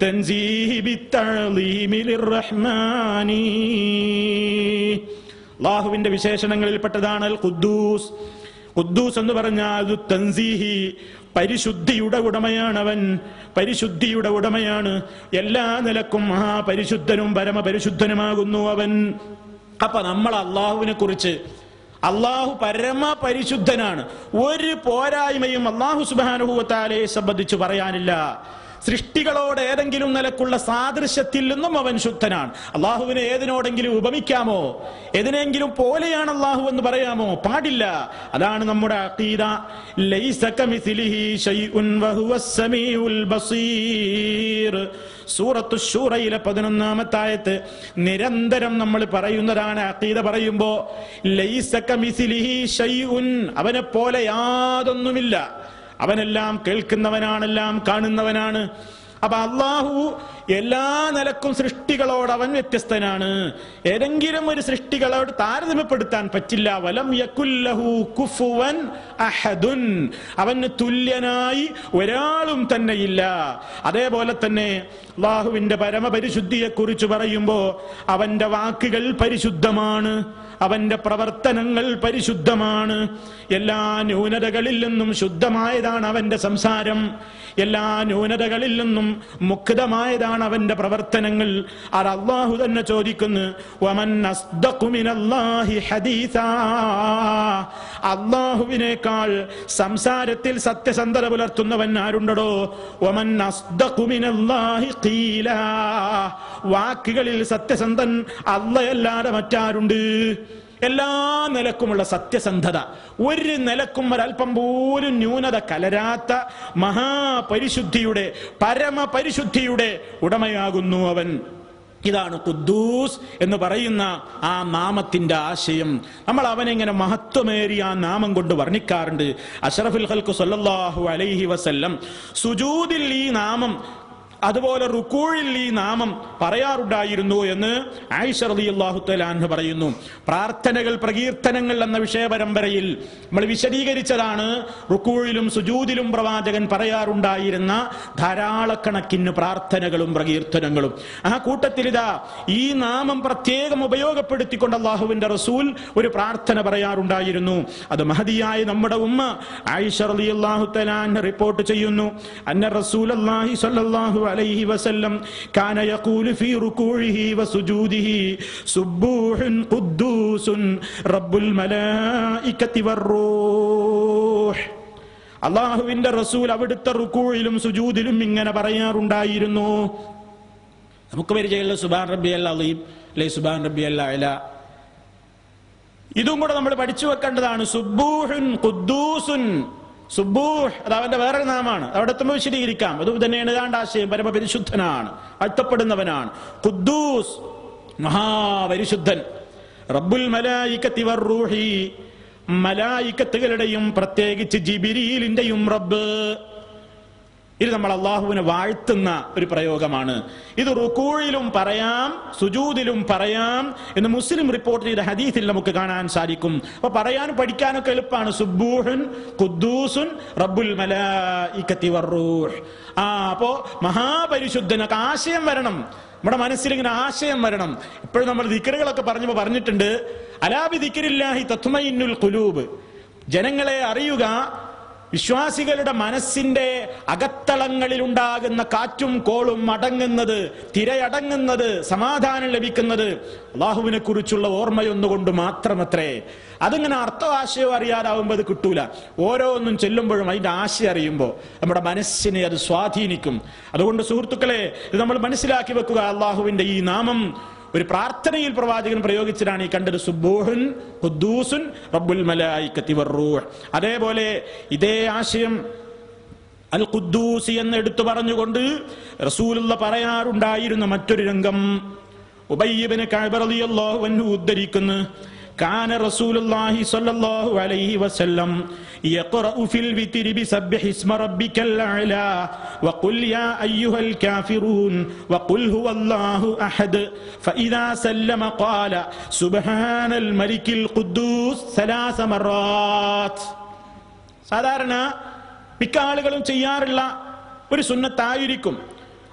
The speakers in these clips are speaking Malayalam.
التنزيه بالتعظيم للرحمن അള്ളാഹുവിന്റെ വിശേഷണങ്ങളിൽപ്പെട്ടതാണ് അൽ ഖുദ്ദൂസ് ഖുദ്ദൂസ് എന്ന് പറഞ്ഞാൽ അത് തൻസീഹി പരിശുദ്ധിയുടെ ഉടമയാണ് അവൻ പരിശുദ്ധിയുടെ ഉടമയാണ് എല്ലാ നിലക്കും മഹാപരിശുദ്ധനും പരമപരിശുദ്ധനുമാകുന്നു അവൻ അപ്പൊ നമ്മൾ അള്ളാഹുവിനെ കുറിച്ച് അള്ളാഹു പരമ പരിശുദ്ധനാണ് ഒരു പോരായ്മയും അള്ളാഹു സുബാനുഭവത്താലെ സംബന്ധിച്ച് പറയാനില്ല സൃഷ്ടികളോട് ഏതെങ്കിലും നിലക്കുള്ള സാദൃശ്യത്തിൽ നിന്നും അവൻ ശുദ്ധനാണ് അള്ളാഹുവിനെ ഏതിനോടെങ്കിലും ഉപമിക്കാമോ ഏതിനെങ്കിലും പോലെയാണ് അള്ളാഹു എന്ന് പറയാമോ പാടില്ല അതാണ് നമ്മുടെ അഖീദ ലൈസ കമിസ്ലിഹി ശൈഉൻ വഹുവസ് സമീഉൽ ബസീർ സൂറത്തു ഷൂറയിലെ പതിനൊന്നാമത്തെ ആയത്ത് നിരന്തരം നമ്മൾ പറയുന്നതാണ് അഖീദ പറയുമ്പോ ലൈസ കമിസ്ലിഹി ശൈഉൻ അവനെ പോലെ യാതൊന്നുമില്ല അവനെല്ലാം കേൾക്കുന്നവനാണെല്ലാം കാണുന്നവനാണ് അപ്പൊ അള്ളാഹു എല്ലാ നിലക്കും സൃഷ്ടികളോട് അവൻ വ്യത്യസ്തനാണ് ഏതെങ്കിലും ഒരു സൃഷ്ടികളോട് താരതമ്യപ്പെടുത്താൻ പറ്റില്ല വലം യക്കുല്ലഹു കുഫുവൻ അഹദുൻ അവന് തുല്യനായി ഒരാളും തന്നെയില്ല അതേപോലെ തന്നെ അള്ളാഹുവിന്റെ പരമപരിശുദ്ധിയെ കുറിച്ച് പറയുമ്പോ അവന്റെ വാക്കുകൾ പരിശുദ്ധമാണ് അവന്റെ പ്രവർത്തനങ്ങൾ പരിശുദ്ധമാണ് എല്ലാ ന്യൂനതകളിൽ നിന്നും ശുദ്ധമായതാണ് അവന്റെ സംസാരം എല്ലാ ന്യൂനതകളിൽ നിന്നും മുക്തമായതാണ് അവന്റെ പ്രവർത്തനങ്ങൾ അത് അള്ളാഹു തന്നെ ചോദിക്കുന്നു വമൻ അസ്ദഖു മിനല്ലാഹി ഹദീസാ അള്ളാഹുവിനേക്കാൾ സംസാരത്തിൽ സത്യസന്ധത പുലർത്തുന്നവൻ ആരുണ്ടടോ വമൻ അസ്ദഖു മിനല്ലാഹി ഖീലാ വാക്കുകളിൽ സത്യസന്ധൻ അല്ലയല്ലാതെ മറ്റാരുണ്ട് എല്ലാ നിലക്കുമുള്ള സത്യസന്ധത ഒരു നിലക്കും ഒരല്പം പോലും ന്യൂനത കലരാത്ത മഹാപരിശുദ്ധിയുടെ പരമപരിശുദ്ധിയുടെ ഉടമയാകുന്നു അവൻ ഇതാണ് ഖുദ്ദൂസ് എന്ന് പറയുന്ന ആ നാമത്തിന്റെ ആശയം നമ്മൾ അവനെങ്ങനെ മഹത്വമേറിയ ആ നാമം കൊണ്ട് വർണ്ണിക്കാറുണ്ട് അഷറഫുൽ ഹൽക്കു സല്ലല്ലാഹു അലൈഹി വസല്ലം സുജൂദിൽ ഈ നാമം അതുപോലെ റുക്കൂഴിൽ ഈ നാമം പറയാറുണ്ടായിരുന്നു എന്ന് ആയിഷ റളിയല്ലാഹു തആല അൻഹ പറയുന്നു പ്രാർത്ഥനകൾ പ്രകീർത്തനങ്ങൾ എന്ന വിഷയ പരമ്പരയിൽ നമ്മൾ വിശദീകരിച്ചതാണ് റുക്കൂഴിലും സുജൂദിലും പ്രവാചകൻ പറയാറുണ്ടായിരുന്ന ധാരാളക്കണക്കിന് പ്രാർത്ഥനകളും പ്രകീർത്തനങ്ങളും ആ കൂട്ടത്തിൽ ഇതാ ഈ നാമം പ്രത്യേകം ഉപയോഗപ്പെടുത്തിക്കൊണ്ട് അള്ളാഹുവിന്റെ റസൂൽ ഒരു പ്രാർത്ഥന പറയാറുണ്ടായിരുന്നു അത് മഹതിയായ നമ്മുടെ ഉമ്മ ആയിഷ റളിയല്ലാഹു തആല അൻഹ റിപ്പോർട്ട് ചെയ്യുന്നു അന്ന റസൂലല്ലാഹി സ്വല്ലല്ലാഹു അലൈഹി വസല്ലം കാന യഖൂലു ഫീ റുകൂഇഹി വസുജൂദിഹി സുബ്ബൂഹുൻ ഖുദ്ദൂസുൻ റബ്ബുൽ മലായികത്തി വറൂഹ് അള്ളാഹുവിന്റെ റസൂൽ അവിടുത്തെ റുക്കൂഴിലും സുജൂദിലും ഇങ്ങനെ പറയാറുണ്ടായിരുന്നു നമുക്ക് പരിചയമുള്ള സുബാൻ റബ്ബി അൽ അലീം അല്ലെ സുബാൻ റബ്ബി അൽ അല ഇതും കൂടെ നമ്മൾ പഠിച്ചു വെക്കേണ്ടതാണ് സുബ്ബൂഹുൻ ഖുദ്ദൂസുൻ സുബ്ബൂഹ് അത് അവന്റെ വേറൊരു നാമാണ് അവിടെ എത്തുമ്പോൾ വിശദീകരിക്കാം അത് തന്നെയാണ് ഏതാണ്ട് ആശയം പരമപരിശുദ്ധനാണ് വാഴ്ത്തപ്പെടുന്നവനാണ് ഖുദ്ദൂസ് മഹാപരിശുദ്ധൻ റബ്ബുൽ മലായിക്കത്തി വർറൂഹി മലായിക്കത്തുകളുടെയും പ്രത്യേകിച്ച് ജിബിരിയിലിന്റെയും റബ്ബ് ഇത് നമ്മൾ അള്ളാഹുവിനെ വാഴ്ത്തുന്ന ഒരു പ്രയോഗമാണ് ഇത് റുക്കൂഴിലും പറയാം സുജൂദിലും പറയാം എന്ന് മുസ്ലിം റിപ്പോർട്ട് ചെയ്ത ഹദീസിൽ നമുക്ക് കാണാൻ സാധിക്കും അപ്പൊ പറയാനും പഠിക്കാനൊക്കെ എളുപ്പമാണ് സുബൂഹുൻ ഖുദ്ദൂസുൻ റബ്ബുൽ മലായിക്കത്തി വർറൂഹ് ആ അപ്പോ മഹാപരിശുദ്ധനൊക്കെ ആശയം വരണം നമ്മുടെ മനസ്സിൽ ഇങ്ങനെ ആശയം വരണം ഇപ്പോഴും നമ്മൾ ദിക്കറുകളൊക്കെ പറഞ്ഞപ്പോൾ പറഞ്ഞിട്ടുണ്ട് അലാബി ദിക്കരില്ലാഹി തത്മയിന്നുൽ ഖുലൂബ് ജനങ്ങളെ അറിയുക വിശ്വാസികളുടെ മനസ്സിന്റെ അകത്തളങ്ങളിൽ ഉണ്ടാകുന്ന കാറ്റും കോളും അടങ്ങുന്നത് തിരയടങ്ങുന്നത് സമാധാനം ലഭിക്കുന്നത് അള്ളാഹുവിനെ കുറിച്ചുള്ള ഓർമ്മയൊന്നുകൊണ്ട് മാത്രമത്രേ അതിങ്ങനെ അർത്ഥവാശയം അറിയാതാവുമ്പോൾ അത് കിട്ടൂല ഓരോന്നും ചെല്ലുമ്പോഴും അതിന്റെ ആശയം അറിയുമ്പോൾ നമ്മുടെ മനസ്സിനെ അത് സ്വാധീനിക്കും അതുകൊണ്ട് സുഹൃത്തുക്കളെ ഇത് നമ്മൾ മനസ്സിലാക്കി വെക്കുക അള്ളാഹുവിന്റെ ഈ നാമം ഒരു പ്രാർത്ഥനയിൽ പ്രവാചകൻ പ്രയോഗിച്ചതാണ് ഈ കണ്ടത് സുബൂഹുൻ ഖുദ്ദൂസുൻ റബ്ബുൽ മലായിക്കത്തി വറൂഹ് അതേപോലെ ഇതേ ആശയം അൽ ഖുദ്ദൂസി എന്ന് എടുത്തു പറഞ്ഞുകൊണ്ട് റസൂലുള്ള പറയാറുണ്ടായിരുന്ന മറ്റൊരു രംഗം ഉബയ്യബിന് കഅബറളിയല്ലാഹു അൻഹു ഉദ്ധരിക്കുന്നു كان رسول الله صلى الله عليه وسلم يقرأ في الوتر بسبح اسم ربك الأعلى وقل يا أيها الكافرون وقل هو الله أحد فإذا سلم قال سبحان الملك القدوس ثلاث مرات സാധാരണ മിക്ക ആളുകളും ചെയ്യാറുള്ള ഒരു സുന്നത്തായിരിക്കും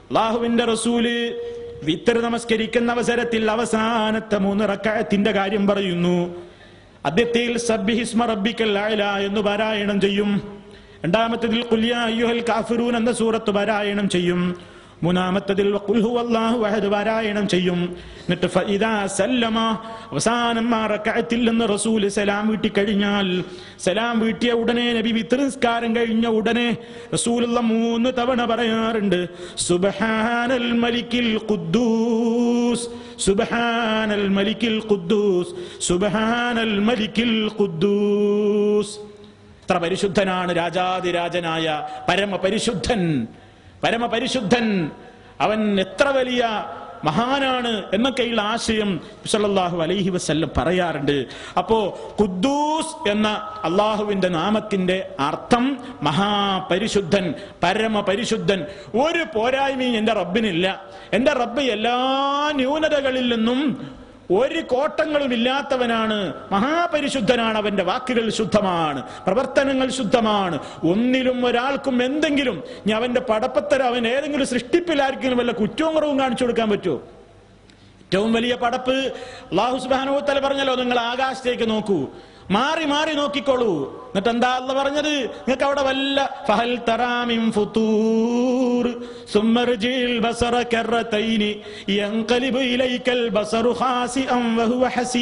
അള്ളാഹുവിന്റെ റസൂല് വിത്തർ നമസ്കരിക്കുന്ന അവസരത്തിൽ അവസാനത്തെ മൂന്ന് റക്കായത്തിന്റെ കാര്യം പറയുന്നു അദ്ദേഹത്തിൽ സബ്ബിഹിസ്മ റബ്ബിക്കൽ അഅല എന്ന് പാരായണം ചെയ്യും രണ്ടാമത്തതിൽ ഖുൽ യാ അയ്യുഹൽ കാഫിറൂൻ എന്ന സൂറത്ത് പാരായണം ചെയ്യും മൂന്നാമത്തതിൽ ഖുൽ ഹുവല്ലാഹു അഹദ് പാരായണം ചെയ്യും എന്നിട്ട് ഫഇദാ സല്ലമ അവസാനം ആ റക്അത്തിൽ നിന്ന് റസൂൽ സലാം വീട്ടി കഴിഞ്ഞാൽ സലാം വീട്ടിയ ഉടനെ നബി വിത്ർ നിസ്കാരം കഴിഞ്ഞ ഉടനെ റസൂലുള്ള മൂന്ന് തവണ പറയാറുണ്ട് സുബ്ഹാനൽ മലിക്കിൽ ഖുദ്ദൂസ് സുബ്ഹാനൽ മലിക്കിൽ ഖുദ്ദൂസ് സുബ്ഹാനൽ മലിക്കിൽ ഖുദ്ദൂസ് എത്ര പരിശുദ്ധനാണ് രാജാതിരാജനായ പരമപരിശുദ്ധൻ പരമപരിശുദ്ധൻ അവൻ എത്ര വലിയ മഹാനാണ് എന്നൊക്കെയുള്ള ആശയം സല്ലല്ലാഹു അലൈഹി വസല്ലം പറയാറുണ്ട് അപ്പോ ഖുദ്ദൂസ് എന്ന അള്ളാഹുവിന്റെ നാമത്തിന്റെ അർത്ഥം മഹാപരിശുദ്ധൻ പരമപരിശുദ്ധൻ ഒരു പോരായ്മയും എന്റെ റബ്ബിനില്ല എന്റെ റബ്ബ് എല്ലാ ന്യൂനതകളിൽ നിന്നും ഒരു കോട്ടങ്ങളും ഇല്ലാത്തവനാണ് മഹാപരിശുദ്ധനാണ് അവന്റെ വാക്കുകൾ ശുദ്ധമാണ് പ്രവർത്തനങ്ങൾ ശുദ്ധമാണ് ഒന്നിലും ഒരാൾക്കും എന്തെങ്കിലും ഇനി അവന്റെ പടപ്പത്തര അവൻ ഏതെങ്കിലും സൃഷ്ടിപ്പിലാർക്കെങ്കിലും വല്ല കുറ്റവും കുറവും കാണിച്ചു കൊടുക്കാൻ പറ്റുമോ ഏറ്റവും വലിയ പടപ്പ് അള്ളാഹു സുബാനുത്തല പറഞ്ഞല്ലോ നിങ്ങൾ ആകാശത്തേക്ക് നോക്കൂ മാറി മാറി നോക്കിക്കോളൂ എന്നിട്ട് എന്താ അല്ല പറഞ്ഞത് നിങ്ങൾക്ക് അവിടെ വല്ല ഫഹൽ തറാമിം ഫുതൂർ സുമ്മർജിൽ ബസറ കറതൈനി യൻഖലിബു ഇലൈക്കൽ ബസറു ഖാസിഅൻ വഹുവ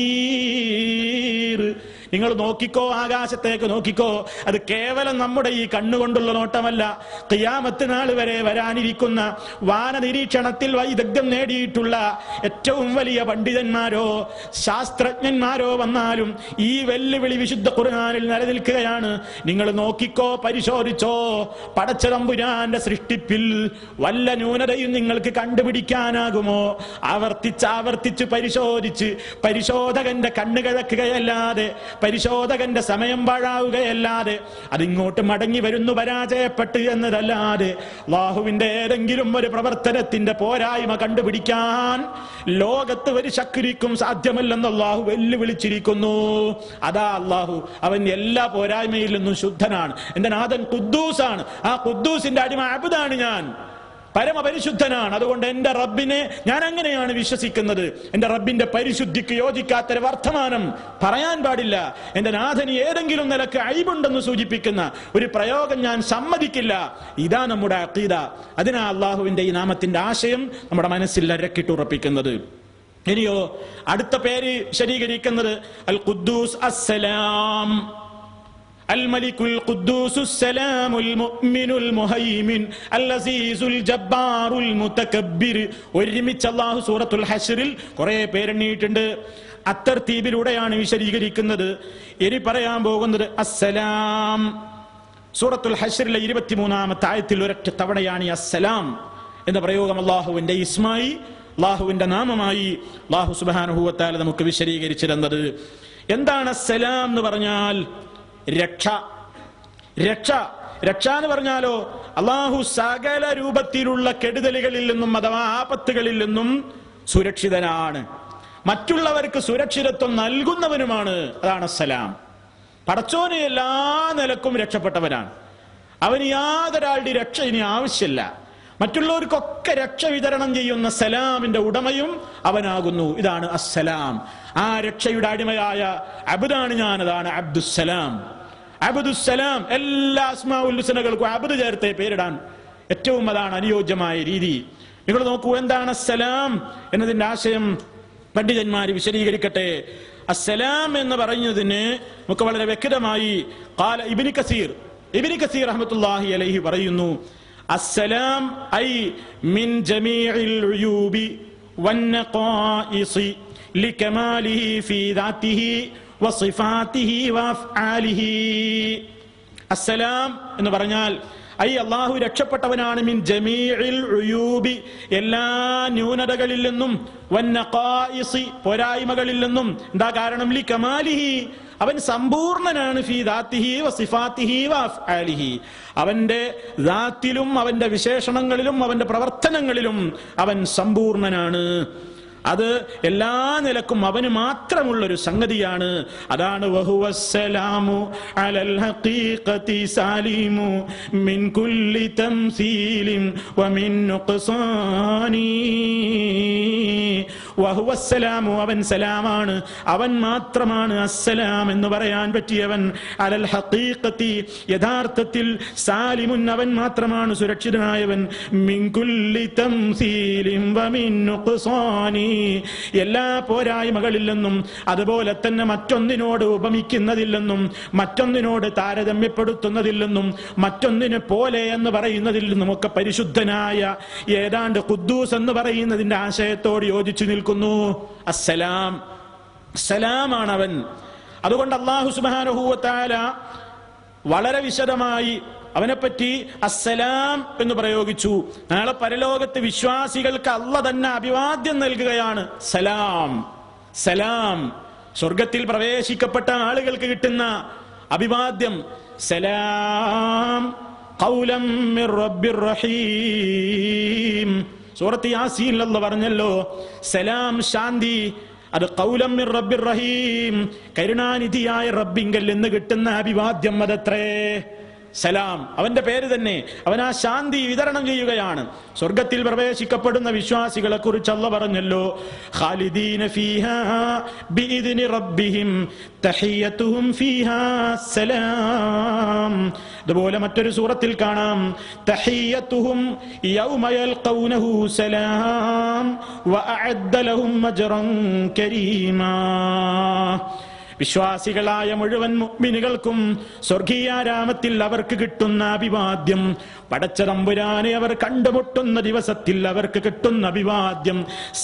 ഹസീർ നിങ്ങൾ നോക്കിക്കോ ആകാശത്തേക്ക് നോക്കിക്കോ അത് കേവലം നമ്മുടെ ഈ കണ്ണുകൊണ്ടുള്ള നോട്ടമല്ല ഖിയാമത്ത് നാൾ വരെ വരാനിരിക്കുന്ന വാന നിരീക്ഷണത്തിൽ വൈദഗ്ധ്യം നേടിയിട്ടുള്ള ഏറ്റവും വലിയ പണ്ഡിതന്മാരോ ശാസ്ത്രജ്ഞന്മാരോ വന്നാലും ഈ വെല്ലുവിളി വിശുദ്ധ ഖുർആനിൽ നിലനിൽക്കുകയാണ് നിങ്ങൾ നോക്കിക്കോ പരിശോധിച്ചോ പടച്ചതമ്പുരാന്റെ സൃഷ്ടിപ്പിൽ വല്ല ന്യൂനതയും നിങ്ങൾക്ക് കണ്ടുപിടിക്കാനാകുമോ ആവർത്തിച്ച് ആവർത്തിച്ച് പരിശോധിച്ച് പരിശോധകന്റെ കണ്ണ് കിഴക്കുകയല്ലാതെ പരിശോധകന്റെ സമയം പാഴാവുകയല്ലാതെ അതിങ്ങോട്ട് മടങ്ങി വരുന്നു പരാജയപ്പെട്ട് എന്നതല്ലാതെ അള്ളാഹുവിന്റെ ഏതെങ്കിലും ഒരു പ്രവർത്തനത്തിന്റെ പോരായ്മ കണ്ടുപിടിക്കാൻ ലോകത്ത് ഒരു ശക്തിക്കും സാധ്യമല്ലെന്ന് അള്ളാഹു വെല്ലുവിളിച്ചിരിക്കുന്നു അതാ അള്ളാഹു അവൻ എല്ലാ പോരായ്മയിൽ നിന്നും ശുദ്ധനാണ് എന്റെ നാഥൻ കുദ്ദൂസാണ് ആ കുദ്ദൂസിന്റെ അടിമ അബുദാണ് ഞാൻ പരമപരിശുദ്ധനാണ് അതുകൊണ്ട് എന്റെ റബ്ബിനെ ഞാൻ അങ്ങനെയാണ് വിശ്വസിക്കുന്നത് എന്റെ റബ്ബിന്റെ പരിശുദ്ധിക്ക് യോജിക്കാത്തൊരു വർത്തമാനം പറയാൻ പാടില്ല എന്റെ നാഥന് ഏതെങ്കിലും നിലക്ക് അഴിബുണ്ടെന്ന് സൂചിപ്പിക്കുന്ന ഒരു പ്രയോഗം ഞാൻ സമ്മതിക്കില്ല ഇതാ നമ്മുടെ അക്കീദ അതിനാ അള്ളാഹുവിന്റെ ഈ നാമത്തിന്റെ ആശയം നമ്മുടെ മനസ്സിൽ അരക്കിട്ടുറപ്പിക്കുന്നത് ഇനിയോ അടുത്ത പേര് ശരീകരിക്കുന്നത് അൽ ഖുദ്ദൂസ് അസ്സലാം الملك القدوس السلام المؤمن المهيمن العزيز الجبار المتكبر ഒരുമിച്ച് അള്ളാഹു സൂറത്തുൽ ഹഷറിൽ കുറെ പേരെണ്ണീട്ടുണ്ട് അത്തർത്തീപിലൂടെയാണ് വിശദീകരിക്കുന്നത് ഇനി പറയാൻ പോകുന്നത് അസ്സലാം സൂറത്തുൽ ഹഷറിലെ ഇരുപത്തിമൂന്നാമത്തെ ആയത്തിൽ ഒരൊറ്റ തവണയാണ് ഈ അസ്സലാം എന്ന പ്രയോഗം അള്ളാഹുവിന്റെ ഇസ്മായി അള്ളാഹുവിന്റെ നാമമായി അള്ളാഹു സുബാനുഭൂവത്താൽ നമുക്ക് വിശദീകരിച്ചു തന്നത് എന്താണ് അസ്സലാം എന്ന് പറഞ്ഞാൽ രക്ഷ രക്ഷ രക്ഷ എന്ന് പറഞ്ഞാലോ അള്ളാഹു സകല രൂപത്തിലുള്ള കെടുതലുകളിൽ നിന്നും അഥവാ ആപത്തുകളിൽ നിന്നും സുരക്ഷിതനാണ് മറ്റുള്ളവർക്ക് സുരക്ഷിതത്വം നൽകുന്നവനുമാണ് അതാണ് സലാം പടച്ചോന് എല്ലാ നിലക്കും രക്ഷപ്പെട്ടവനാണ് അവന് യാതൊരാളുടെ രക്ഷ ഇനി ആവശ്യമില്ല മറ്റുള്ളവർക്കൊക്കെ രക്ഷ വിതരണം ചെയ്യുന്ന സലാമിന്റെ ഉടമയും അവനാകുന്നു ഇതാണ് അസ്സലാം ആ രക്ഷയുടെ അടിമയായ അബുദാണ് ഞാൻ അതാണ് അബ്ദുസലാം അബുദുസലാം എല്ലാ അസ്മാഉല്ലുസനകൾക്കും അബുദ് ചേർത്തേ പേരിടാൻ ഏറ്റവും അതാണ് അനുയോജ്യമായ രീതി നിങ്ങൾ നോക്കൂ എന്താണ് അസ്സലാം എന്നതിന്റെ ആശയം പണ്ഡിതന്മാർ വിശദീകരിക്കട്ടെ അസ്സലാം എന്ന് പറയുന്നതിന് നമുക്ക് വളരെ വ്യക്തമായി കാല ഇബിനി കസീർ ഇബിനി കസീർ അഹമ്മത്തുല്ലാഹി അലൈഹി പറയുന്നു السلام أي من جميع العيوب والنقائص لكماله في ذاته وصفاته وأفعاله السلام എന്ന് പറഞ്ഞാൽ ഐ അള്ളാഹു രക്ഷപ്പെട്ടവനാണ് മിൻ ജമീഇൽ ഉയൂബി എല്ലാ ന്യൂനതകളിൽ നിന്നും വന്നഖായിസി പോരായ്മകളിൽ നിന്നും എന്താ കാരണം ലി കമാലിഹി അവൻ സമ്പൂർണനാണ് ഫി ദാത്തിഹി വസിഫാത്തിഹി വഅഫ്ആലിഹി അവന്റെ ദാത്തിലും അവന്റെ വിശേഷണങ്ങളിലും അവന്റെ പ്രവർത്തനങ്ങളിലും അവൻ സമ്പൂർണനാണ് അത് എല്ലാ നിലക്കും അവന് മാത്രമുള്ള ഒരു സംഗതിയാണ് അതാണ് വഹുവസ്സലാമു അലൽ ഹഖീഖതി സാലിമു മിൻ കുല്ലി തംസീലിൻ വമിൻ നുഖ്സാനി വഹുവസ്സലാമു അവൻ സലാമാണ് അവൻ മാത്രമാണ് അസ്സലാം എന്ന് പറയാൻ പറ്റിയവൻ അലൽ ഹഖീഖത്തി യഥാർത്ഥത്തിൽ സാലിമുൻ അവൻ മാത്രമാണ് സുരക്ഷിതനായവൻ മിൻ കുല്ലി തംസീലിൻ വമിൻ നുഖ്സാനി എല്ലാ പോരായ്മകളിൽ നിന്നും അതുപോലെ തന്നെ മറ്റൊന്നിനോട് ഉപമിക്കുന്നതില്ലെന്നും മറ്റൊന്നിനോട് താരതമ്യപ്പെടുത്തുന്നതില്ലെന്നും മറ്റൊന്നിനെ പോലെ എന്ന് പറയുന്നതിൽ നിന്നും ഒക്കെ പരിശുദ്ധനായ ഏതാണ്ട് ഖുദ്ദൂസ് എന്ന് പറയുന്നതിന്റെ ആശയത്തോട് യോജിച്ചു നിൽക്കുന്നു അസ്സലാം സലാമാണ് അവൻ അതുകൊണ്ട് അള്ളാഹു സുബാനുഹൂവത്താല വളരെ വിശദമായി അവനെപ്പറ്റി അസ്സലാം എന്ന് പ്രയോഗിച്ചു നാളെ പരലോകത്ത് വിശ്വാസികൾക്ക് അല്ല തന്നെ അഭിവാദ്യം നൽകുകയാണ് സലാം സലാം സ്വർഗത്തിൽ പ്രവേശിക്കപ്പെട്ട ആളുകൾക്ക് കിട്ടുന്ന അഭിവാദ്യം സലാം ഖൗലം മിർ റബ്ബിർ റഹീം സൂറത്ത് യാസീൻ അല്ല പറഞ്ഞല്ലോ സലാം ശാന്തി അത് ഖൗലം മിർ റബ്ബിർ റഹീം കരുണാനിധിയായ റബ്ബിങ്കൽ നിന്ന് കിട്ടുന്ന അഭിവാദ്യം അതത്രേ സലാം അവന്റെ പേര് തന്നെ അവൻ ആ ശാന്തി വിതരണം ചെയ്യുകയാണ് സ്വർഗത്തിൽ പ്രവേശിക്കപ്പെടുന്ന വിശ്വാസികളെ കുറിച്ച് അല്ല പറഞ്ഞല്ലോ ഖാലിദീന ഫീഹാ ബിഇദ്നി റബ്ബിഹിം തഹിയ്യത്തുഹും ഫീഹാ സലാം അതുപോലെ മറ്റൊരു സൂറത്തിൽ കാണാം തഹിയ്യത്തുഹും യൗമ യൽഖൗനഹു സലാം വഅഅദ്ദ ലഹും അജ്റൻ കരീമാ വിശ്വാസികളായ മുഴുവൻ മുഅ്മിനുകൾക്കും സ്വർഗീയാരാമത്തിൽ അവർക്ക് കിട്ടുന്ന അഭിവാദ്യം പടച്ച തമ്പുരാനെ അവർ കണ്ടുമുട്ടുന്ന ദിവസത്തിൽ അവർക്ക് കിട്ടുന്ന അഭിവാദ്യം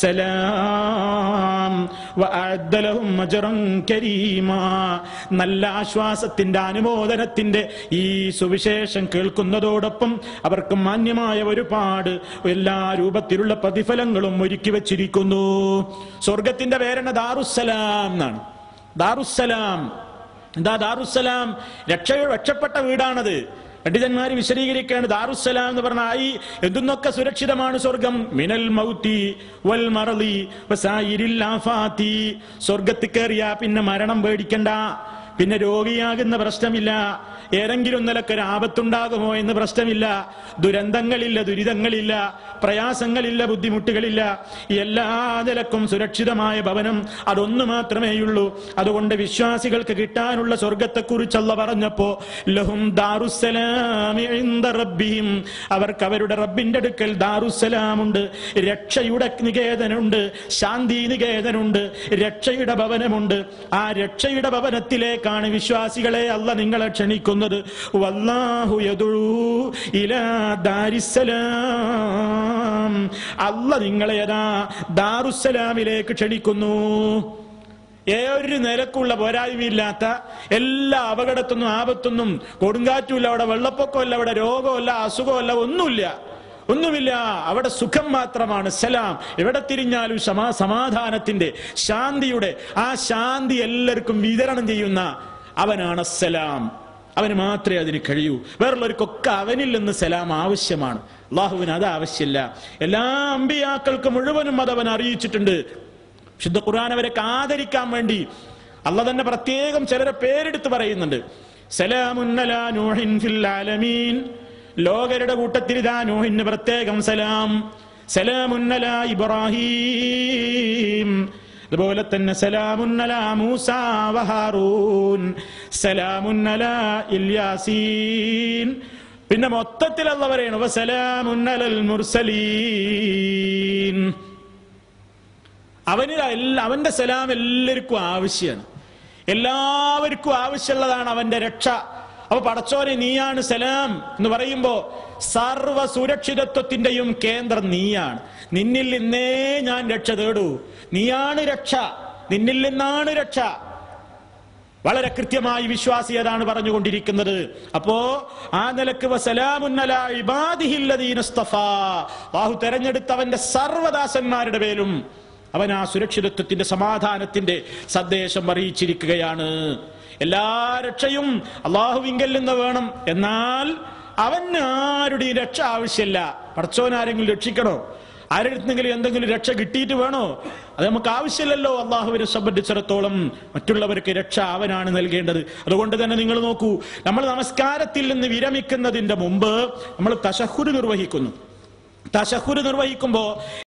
സലാം വഅഅദ്ദ ലഹും അജ്റൻ കരീമാ നല്ല ആശ്വാസത്തിന്റെ അനുമോദനത്തിന്റെ ഈ സുവിശേഷം കേൾക്കുന്നതോടൊപ്പം അവർക്ക് മാന്യമായ ഒരുപാട് എല്ലാ രൂപത്തിലുള്ള പ്രതിഫലങ്ങളും ഒരുക്കി വച്ചിരിക്കുന്നു സ്വർഗത്തിന്റെ പേരാണ് ദാറുസലാം എന്നാണ് ദാറുസലാം എന്താ ദാറുസലാം രക്ഷ രക്ഷപ്പെട്ട വീടാണത് പണ്ഡിതന്മാർ വിശദീകരിക്കുകയാണ് ദാറുസലാം എന്ന് പറഞ്ഞാൽ ഈ എന്തെന്നൊക്കെ സുരക്ഷിതമാണ് സ്വർഗം മിനൽ മൗത്തി വൽ മറലി വസായിരിൽ ആഫാത്തി സ്വർഗത്തിൽ കയറിയാ പിന്നെ മരണം പേടിക്കണ്ട പിന്നെ രോഗിയാകുന്ന പ്രശ്നമില്ല ഏതെങ്കിലും നിലക്കൊരു ആപത്തുണ്ടാകുമോ എന്ന് പ്രശ്നമില്ല ദുരന്തങ്ങളില്ല ദുരിതങ്ങളില്ല പ്രയാസങ്ങളില്ല ബുദ്ധിമുട്ടുകളില്ല എല്ലാ നിലക്കും സുരക്ഷിതമായ ഭവനം അതൊന്നു മാത്രമേയുള്ളൂ അതുകൊണ്ട് വിശ്വാസികൾക്ക് കിട്ടാനുള്ള സ്വർഗത്തെക്കുറിച്ചല്ല പറഞ്ഞപ്പോ ലഹും ദാറുസലാമി ഇൻദ റബ്ബിഹിം അവർക്ക് അവരുടെ റബ്ബിന്റെ അടുക്കൽ ദാറുസലാമുണ്ട് രക്ഷയുടെ നികേതനുണ്ട് ശാന്തി നികേതനുണ്ട് രക്ഷയുടെ ഭവനമുണ്ട് ആ രക്ഷയുടെ ഭവനത്തിലേക്കാണ് വിശ്വാസികളെ അല്ല നിങ്ങളെ ക്ഷണിക്കുന്നത് വല്ലാഹു യദുഊ ഇലാ ദാരിസ്സലാം അല്ല നിങ്ങളെ ഏതാ ദാറുസലാമിലേക്ക് ക്ഷണിക്കുന്നു ഏതൊരു നിലക്കുള്ള പോരായ്മയില്ലാത്ത എല്ലാ അപകടത്തൊന്നും ആപത്തൊന്നും കൊടുങ്കാറ്റുമില്ല അവിടെ വെള്ളപ്പൊക്കമല്ല അവിടെ രോഗമല്ല അസുഖമല്ല ഒന്നുമില്ല ഒന്നുമില്ല അവിടെ സുഖം മാത്രമാണ് സലാം എവിടെ തിരിഞ്ഞാലും സമാ സമാധാനത്തിന്റെ ശാന്തിയുടെ ആ ശാന്തി എല്ലാവർക്കും വിതരണം ചെയ്യുന്ന അവനാണ് സലാം അവന് മാത്രമേ അതിന് കഴിയൂ വേറുള്ളവർക്കൊക്കെ അവനിൽ നിന്ന് സലാം ആവശ്യമാണ് അള്ളാഹുവിന് അത് ആവശ്യമില്ല എല്ലാ അമ്പിയാക്കൾക്ക് മുഴുവനും അത് അവൻ അറിയിച്ചിട്ടുണ്ട് ശുദ്ധ ഖുർആൻ അവരൊക്കെ ആദരിക്കാൻ വേണ്ടി അല്ല തന്നെ പ്രത്യേകം ചിലരെ പേരെടുത്ത് പറയുന്നുണ്ട് സലാമുന്നല നൂഹിൻ ഫിൽ ആലമീൻ ലോകരുടെ കൂട്ടത്തിൽ ഇതാ നൂഹിന് പ്രത്യേകം സലാം സലാമുന്നല ഇബ്രാഹിം അതുപോലെ തന്നെ സലാമുന്നല മൂസ വഹാറൂൻ സലാമുന്നല ഇല്യാസീൻ പിന്നെ മൊത്തത്തിൽ അല്ല പറയണു വസലാമുന്നലൽ മുർസലീൻ അവന് എല്ലാ അവന്റെ സലാം എല്ലാവർക്കും ആവശ്യമാണ് എല്ലാവർക്കും ആവശ്യമുള്ളതാണ് അവന്റെ രക്ഷ അപ്പൊ പടച്ചോനെ നീയാണ് സലാം എന്ന് പറയുമ്പോ സർവ സുരക്ഷിതത്വത്തിന്റെയും കേന്ദ്രം നീയാണ് നിന്നിൽ നിന്നേ ഞാൻ രക്ഷ തേടൂ നീയാണ് രക്ഷ നിന്നിൽ നിന്നാണ് രക്ഷ വളരെ കൃത്യമായി വിശ്വാസി അതാണ് പറഞ്ഞുകൊണ്ടിരിക്കുന്നത് അപ്പോ ആ നിലക്ക് വസലാമുന്നല ഇബാദിഹില്ലദീന ഇസ്തഫാ. അല്ലാഹു തെരഞ്ഞെടുത്തവന്റെ സർവദാസന്മാരുടെ പേരും അവൻ ആ സുരക്ഷിതത്വത്തിന്റെ സമാധാനത്തിന്റെ സന്ദേശം അറിയിച്ചിരിക്കുകയാണ് എല്ലാ രക്ഷയും അള്ളാഹുവിങ്കൽ നിന്ന് വേണം എന്നാൽ അവന് ആരുടെയും രക്ഷ ആവശ്യമില്ല പടച്ചോൻ ആരെങ്കിലും രക്ഷിക്കണോ ആരെടുത്തെങ്കിലും എന്തെങ്കിലും രക്ഷ കിട്ടിയിട്ട് വേണോ അത് നമുക്ക് ആവശ്യമില്ലല്ലോ അള്ളാഹുവിനെ സംബന്ധിച്ചിടത്തോളം മറ്റുള്ളവർക്ക് രക്ഷ അവനാണ് നൽകേണ്ടത് അതുകൊണ്ട് തന്നെ നിങ്ങൾ നോക്കൂ നമ്മൾ നമസ്കാരത്തിൽ നിന്ന് വിരമിക്കുന്നതിന്റെ മുമ്പ് നമ്മൾ തശഹുര് നിർവഹിക്കുന്നു തശഹുര് നിർവഹിക്കുമ്പോ